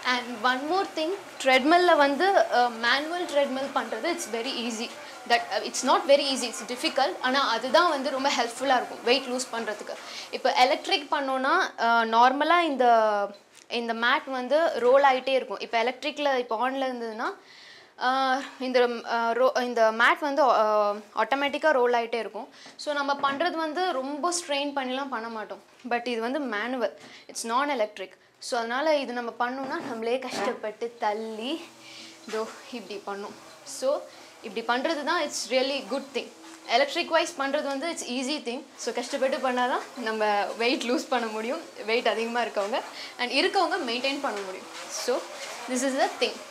and one more thing ட்ரெட்மில்ல வந்து manual treadmill பண்ணுறது it's very easy that it's not very easy it's difficult ஆனால் அதுதான் வந்து ரொம்ப ஹெல்ப்ஃபுல்லாக இருக்கும் வெயிட் லூஸ் பண்ணுறதுக்கு இப்போ எலக்ட்ரிக் பண்ணோன்னா நார்மலாக இந்த இந்த மேட் வந்து ரோல் ஆகிட்டே இருக்கும் இப்போ எலக்ட்ரிக்கில் இப்போ ஆனில் இருந்ததுன்னா ஆஹ் இந்த ஆஹ் ரோ இந்த மேட் வந்து ஆட்டோமேட்டிக்காக ரோல் ஆகிட்டே இருக்கும் ஸோ நம்ம பண்ணுறது வந்து ரொம்ப ஸ்ட்ரெயின் பண்ணிலாம் பண்ண மாட்டோம் பட் இது வந்து manual it's non electric so அதனால் இது நம்ம பண்ணோம்னா நம்மளே கஷ்டப்பட்டு தள்ளி இதோ இப்படி பண்ணும் ஸோ இப்படி பண்ணுறது தான் it's really good thing electric wise பண்ணுறது வந்து இட்ஸ் ஈஸி திங் ஸோ கஷ்டப்பட்டு பண்ணால் தான் நம்ம வெயிட் லூஸ் பண்ண முடியும் வெயிட் அதிகமாக இருக்கவங்க அண்ட் இருக்கவங்க மெயின்டைன் பண்ண முடியும் so this is the thing